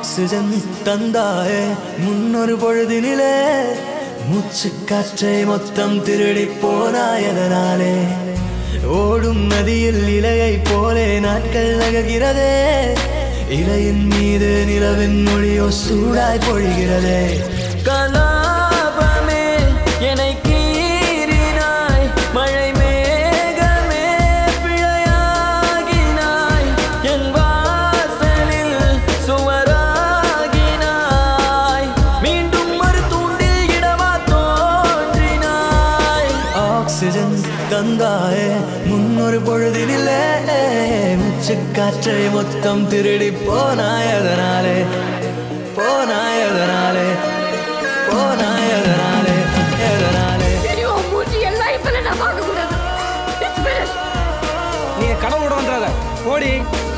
Oxygen தந்தாயே முன்னொரு பொழுதினிலே மூச்சு காற்றை மொத்தம் திருடி போனாயதனாலே ஓடும் நதியில் இலையை போலே நாட்கள் நகர்கிறதே இலையின் மீது நிலவின் மொழியோ சூடாய் பொழிகிறதே கலாபமே என்னை கீறினாய் மழை மேகமே பிழையாகினாய் என் வாசலில் சுவராகினாய் மீண்டும் ஒரு தூண்டில் இடமா தோன்றினாய் ஆக்சிஜன் தந்தாயே முன்னொரு பொழுதினிலே முச்சு காற்றை மொத்தம் திருடி போனாய் அதனாலே போனாய் அதனாலே போனாய் அதனாலே எதனாலே இனி உன் மூஞ்சி என் லைஃப்ல நான் பார்க்க கூடாது It's finished. நீங்க கடவுளோட வந்துடாத ஓடி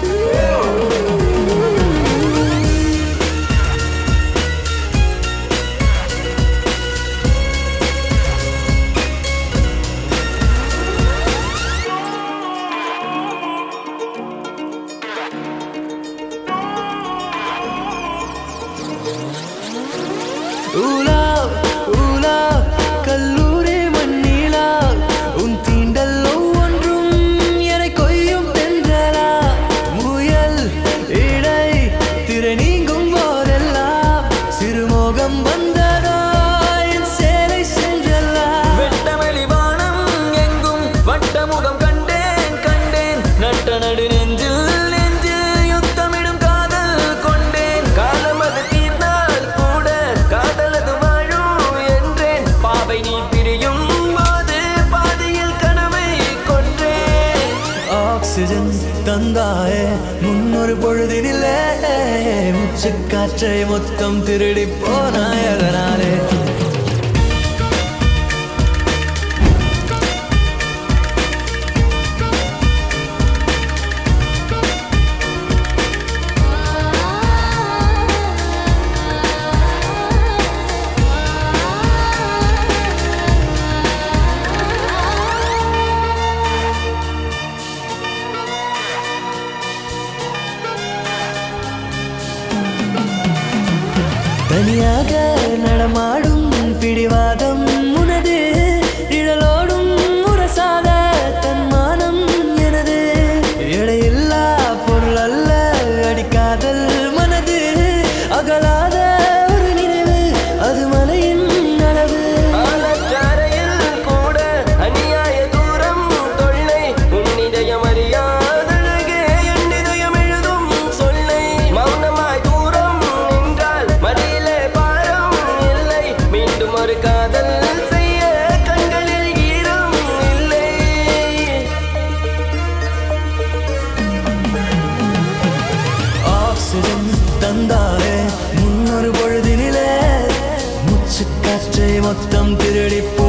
ஊலா ஊலா கல்லூரி மண்ணிலா உன் தீண்டல் ஒவ்வொன்றும் என கொய்யும் தென்றலா முயல் இடை திரை நீங்கும் போதெல்லாம் சிறுமோகம் வந்ததா என் சேலை சென்றல்லா வெட்டவெளி வானம் எங்கும் வட்டமுகம் கண்டேன் கண்டேன் நட்ட நடு நெஞ்சில் நெஞ்சில் யுத்தமிடும் காதல் கொண்டேன் காலம் அது தீர்ந்தால் கூட காதலது வாழும் என்றேன் பாவை நீ பிரியும் போது பாதியில் கனவை கொன்றேன் ஆக்சிஜன் தந்தாயே முன்னொரு பொழுதினிலே முச்சு காற்றை மொத்தம் திருடி போனாய் அதனாலே தனியாக நடமாடும் பிடிவாதம் உனது நிழலோடும் உரசாத தன்மானம் எனது எடையில்லா பொருள் அல்ல அடிக்காதல் மனது அகலாத ஒரு நினைவு அது மலையின் அளவு கூட அநியாய தூரம் தொல்லை உன்னிதயம் அறியாதழகே என் இதயம் எழுதும் சொல்லை மௌனமாய் தூரம் நின்றால் மடியிலே பாரம் இல்லை மீண்டும் ஒரு காதல் செய்ய கண்களில் ஈரம் இல்லை ஆக்சிஜன் தந்தாரே முன்னொரு பொழுதினிலே முச்சு காற்றை மொத்தம் திருடி